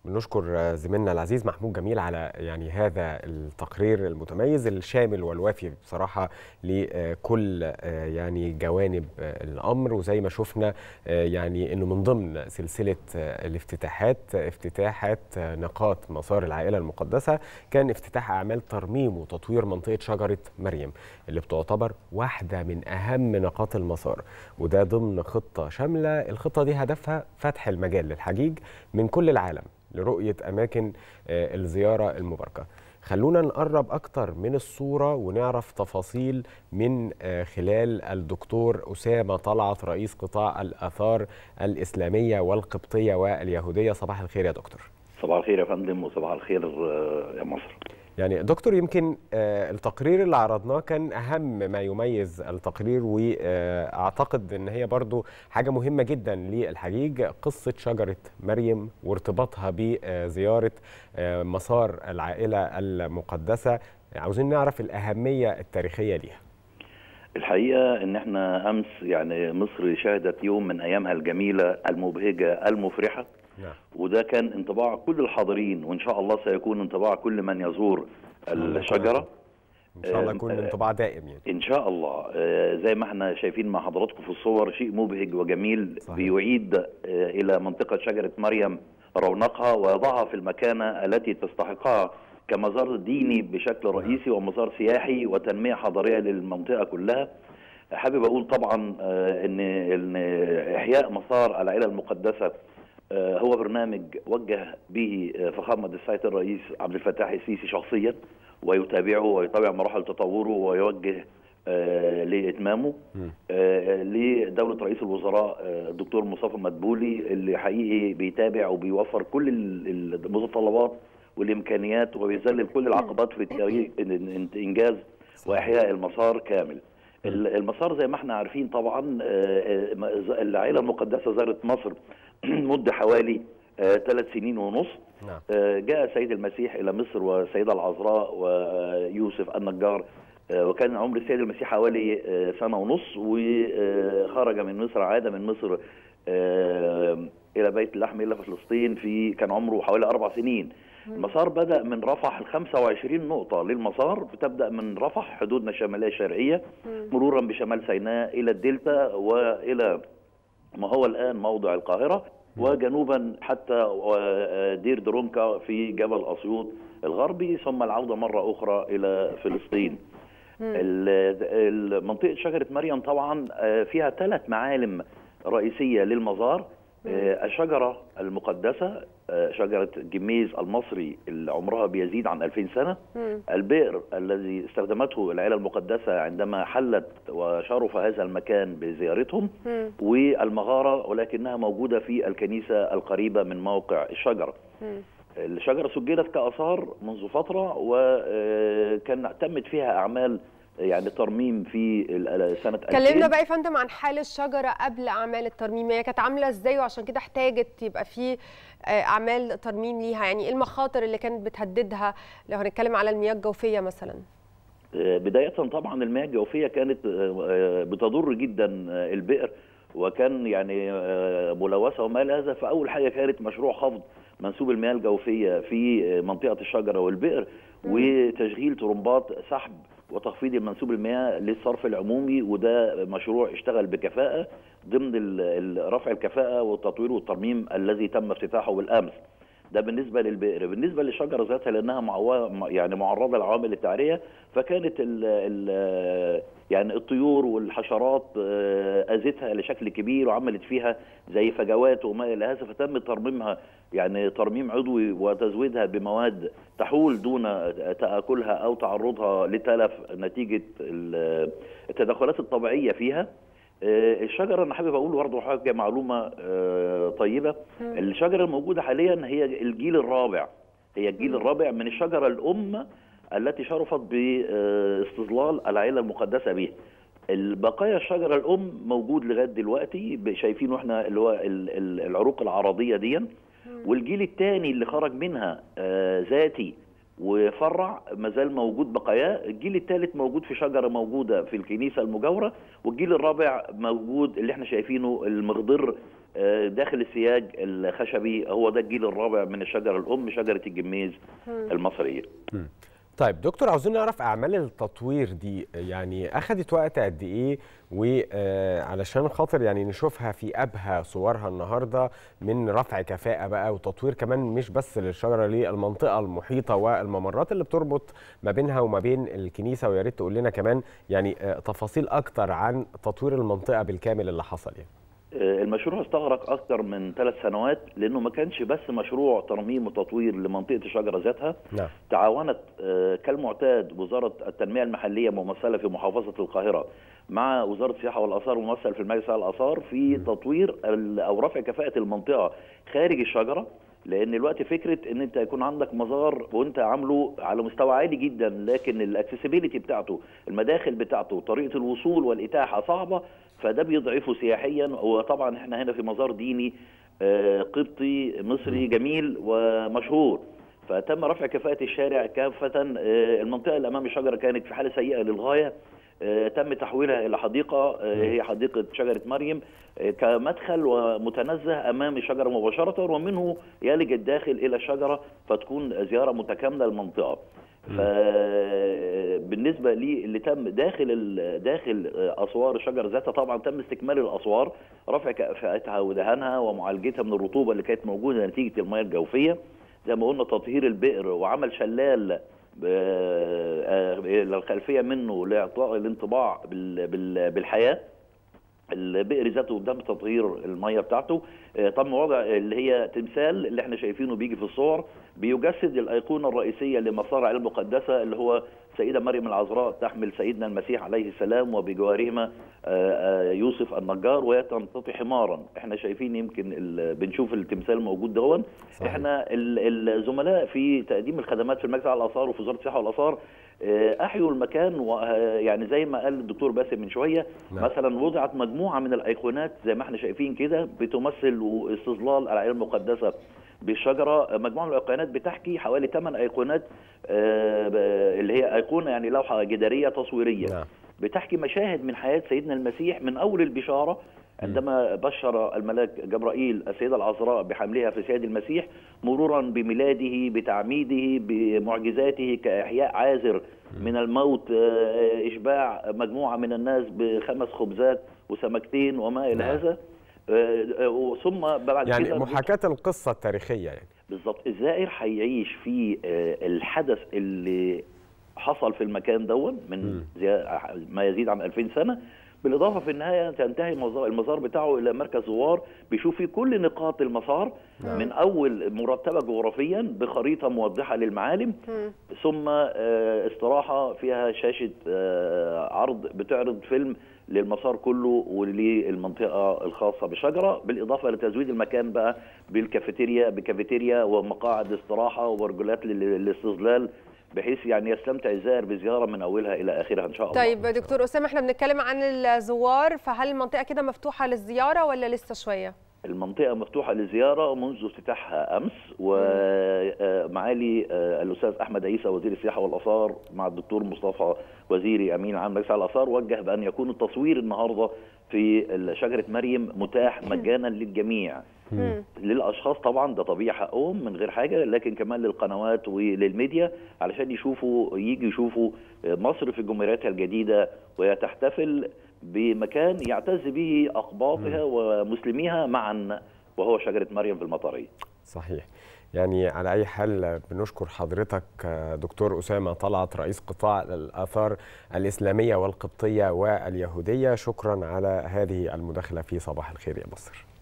بنشكر زميلنا العزيز محمود جميل على يعني هذا التقرير المتميز الشامل والوافي بصراحه لكل يعني جوانب الامر وزي ما شفنا يعني انه من ضمن سلسله الافتتاحات افتتاحات نقاط مسار العائله المقدسه كان افتتاح اعمال ترميم وتطوير منطقه شجره مريم اللي بتعتبر واحده من اهم نقاط المسار وده ضمن خطه شامله الخطه دي هدفها فتح المجال للحجيج من كل العالم لرؤية أماكن الزيارة المباركة خلونا نقرب أكتر من الصورة ونعرف تفاصيل من خلال الدكتور أسامة طلعت رئيس قطاع الآثار الإسلامية والقبطية واليهودية صباح الخير يا دكتور صباح الخير يا فندم وصباح الخير يا مصر يعني دكتور يمكن التقرير اللي عرضناه كان اهم ما يميز التقرير واعتقد ان هي برضو حاجه مهمه جدا للحجيج قصه شجره مريم وارتباطها بزياره مسار العائله المقدسه عاوزين نعرف الاهميه التاريخيه ليها الحقيقه ان احنا امس يعني مصر شهدت يوم من ايامها الجميله المبهجه المفرحه نعم. وده كان انطباع كل الحاضرين وان شاء الله سيكون انطباع كل من يزور الشجره ان شاء الله يكون انطباع دائم يعني ان شاء الله زي ما احنا شايفين مع حضراتكم في الصور شيء مبهج وجميل صحيح. بيعيد الى منطقه شجره مريم رونقها ويضعها في المكانه التي تستحقها كمزار ديني بشكل رئيسي ومزار سياحي وتنميه حضاريه للمنطقه كلها حابب اقول طبعا ان ان احياء مسار العائله المقدسه هو برنامج وجه به فخامة السيد الرئيس عبد الفتاح السيسي شخصيا ويتابعه ويتابع مراحل تطوره ويوجه لإتمامه لدولة رئيس الوزراء الدكتور مصطفى مدبولي اللي حقيقي بيتابع وبيوفر كل المتطلبات والإمكانيات وبيذلل كل العقبات في الطريق إنجاز وإحياء المسار كامل المسار زي ما احنا عارفين طبعا العائله المقدسه زارت مصر مده حوالي ثلاث سنين ونص نعم. جاء السيد المسيح الى مصر والسيده العذراء ويوسف النجار وكان عمر السيد المسيح حوالي سنه ونص وخرج من مصر عاد من مصر الى بيت اللحم الى فلسطين في كان عمره حوالي اربع سنين المسار بدا من رفح ال 25 نقطه للمسار بتبدا من رفح حدودنا الشماليه الشرقيه مرورا بشمال سيناء الى الدلتا والى ما هو الان موضع القاهره وجنوبا حتى دير درونكا في جبل اسيوط الغربي ثم العوده مره اخرى الى فلسطين. منطقه شجره مريم طبعا فيها ثلاث معالم رئيسيه للمزار الشجرة المقدسة شجرة جميز المصري اللي عمرها بيزيد عن 2000 سنة البئر الذي استخدمته العائلة المقدسة عندما حلت وشرف هذا المكان بزيارتهم والمغارة ولكنها موجودة في الكنيسة القريبة من موقع الشجرة الشجرة سجلت كآثار منذ فترة وكان تمت فيها أعمال يعني ترميم في سنه 2000 كلمنا بقى يا فندم عن حال الشجره قبل اعمال الترميم هي كانت عامله ازاي وعشان كده احتاجت يبقى في اعمال ترميم ليها يعني ايه المخاطر اللي كانت بتهددها لو هنتكلم على المياه الجوفيه مثلا بدايه طبعا المياه الجوفيه كانت بتضر جدا البئر وكان يعني ملوثه وما الى هذا فاول حاجه كانت مشروع خفض منسوب المياه الجوفيه في منطقه الشجره والبئر وتشغيل طرمبات سحب وتخفيض المنسوب المياه للصرف العمومي وده مشروع اشتغل بكفاءه ضمن رفع الكفاءه والتطوير والترميم الذي تم افتتاحه بالامس. ده بالنسبه للبئر، بالنسبه للشجره ذاتها لانها معو... يعني معرضه لعوامل التعريه فكانت ال ال يعني الطيور والحشرات اذتها لشكل كبير وعملت فيها زي فجوات وما الى هذا فتم ترميمها يعني ترميم عضوي وتزويدها بمواد تحول دون تاكلها او تعرضها لتلف نتيجه التدخلات الطبيعيه فيها الشجره انا حابب اقول برضه حاجه معلومه طيبه الشجره الموجوده حاليا هي الجيل الرابع هي الجيل الرابع من الشجره الام التي شرفت باستظلال العائله المقدسه بها البقايا الشجره الام موجود لغايه دلوقتي شايفينه احنا اللي هو العروق العرضيه دي والجيل الثاني اللي خرج منها ذاتي وفرع مازال موجود بقاياه الجيل الثالث موجود في شجره موجوده في الكنيسه المجاوره والجيل الرابع موجود اللي احنا شايفينه المخضر داخل السياج الخشبي هو ده الجيل الرابع من الشجره الام شجره الجميز المصريه. طيب دكتور عاوزين نعرف اعمال التطوير دي يعني اخذت وقت قد ايه وعلشان خاطر يعني نشوفها في ابهى صورها النهارده من رفع كفاءه بقى وتطوير كمان مش بس للشجره للمنطقه المحيطه والممرات اللي بتربط ما بينها وما بين الكنيسه ويا ريت تقول لنا كمان يعني تفاصيل اكتر عن تطوير المنطقه بالكامل اللي حصل يعني. المشروع استغرق اكثر من ثلاث سنوات لانه ما كانش بس مشروع ترميم وتطوير لمنطقه الشجره ذاتها نعم. تعاونت كالمعتاد وزاره التنميه المحليه ممثله في محافظه القاهره مع وزاره السياحه والاثار ممثل في المجلس الاثار في تطوير او رفع كفاءه المنطقه خارج الشجره لان الوقت فكره ان انت يكون عندك مزار وانت عامله على مستوى عالي جدا لكن الاكسسبيليتي بتاعته المداخل بتاعته طريقه الوصول والاتاحه صعبه فده بيضعفه سياحيا وطبعا احنا هنا في مزار ديني قبطي مصري جميل ومشهور فتم رفع كفاءة الشارع كافة المنطقة اللي أمام الشجرة كانت في حالة سيئة للغاية تم تحويلها إلى حديقة هي حديقة شجرة مريم كمدخل ومتنزه أمام الشجرة مباشرة ومنه يلج الداخل إلى الشجرة فتكون زيارة متكاملة للمنطقة فبالنسبه لي اللي تم داخل داخل اسوار الشجر ذاتها طبعا تم استكمال الاسوار رفع كفاءتها ودهانها ومعالجتها من الرطوبه اللي كانت موجوده نتيجه المياه الجوفيه زي ما قلنا تطهير البئر وعمل شلال الخلفيه منه لاعطاء الانطباع بالحياه البئر ذاته تم تطهير الميه بتاعته تم وضع اللي هي تمثال اللي احنا شايفينه بيجي في الصور بيجسد الايقونه الرئيسيه لمصارع المقدسه اللي هو سيده مريم العذراء تحمل سيدنا المسيح عليه السلام وبجوارهما يوسف النجار وهي تمتطي حمارا احنا شايفين يمكن بنشوف التمثال موجود دون احنا الزملاء في تقديم الخدمات في المجلس على الاثار وفي وزاره السياحه والاثار احيوا المكان ويعني زي ما قال الدكتور باسم من شويه نعم. مثلا وضعت مجموعه من الايقونات زي ما احنا شايفين كده بتمثل استظلال العائله المقدسه بالشجره مجموعه من الايقونات بتحكي حوالي 8 ايقونات اللي هي ايقونه يعني لوحه جداريه تصويريه نعم. بتحكي مشاهد من حياه سيدنا المسيح من اول البشاره عندما بشر الملاك جبرائيل السيدة العذراء بحملها في سيد المسيح مرورا بميلاده بتعميده بمعجزاته كإحياء عازر من الموت إشباع مجموعة من الناس بخمس خبزات وسمكتين وما إلى هذا ثم بعد يعني محاكاة القصة التاريخية يعني بالظبط الزائر هيعيش في الحدث اللي حصل في المكان دون من ما يزيد عن 2000 سنة بالاضافه في النهايه تنتهي المزار بتاعه الى مركز زوار بيشوف فيه كل نقاط المسار نعم. من اول مرتبه جغرافيا بخريطه موضحه للمعالم م. ثم استراحه فيها شاشه عرض بتعرض فيلم للمسار كله وللمنطقه الخاصه بشجره بالاضافه لتزويد المكان بقى بالكافيتيريا بكافيتيريا ومقاعد استراحه وبرجولات للاستظلال بحيث يعني يستمتع الزائر بزياره من اولها الى اخرها ان شاء الله. طيب دكتور اسامه احنا بنتكلم عن الزوار فهل المنطقه كده مفتوحه للزياره ولا لسه شويه؟ المنطقة مفتوحة للزيارة منذ افتتاحها أمس ومعالي الأستاذ أحمد عيسى وزير السياحة والآثار مع الدكتور مصطفى وزيري أمين عام مجلس الآثار وجه بأن يكون التصوير النهاردة في شجرة مريم متاح مجانا للجميع للاشخاص طبعا ده طبيعي حقهم من غير حاجه لكن كمان للقنوات وللميديا علشان يشوفوا يجي يشوفوا مصر في جمهوريتها الجديده وهي تحتفل بمكان يعتز به اقباطها ومسلميها معا وهو شجره مريم في المطريه. صحيح. يعني على اي حال بنشكر حضرتك دكتور اسامه طلعت رئيس قطاع الاثار الاسلاميه والقبطيه واليهوديه شكرا على هذه المداخله في صباح الخير يا مصر.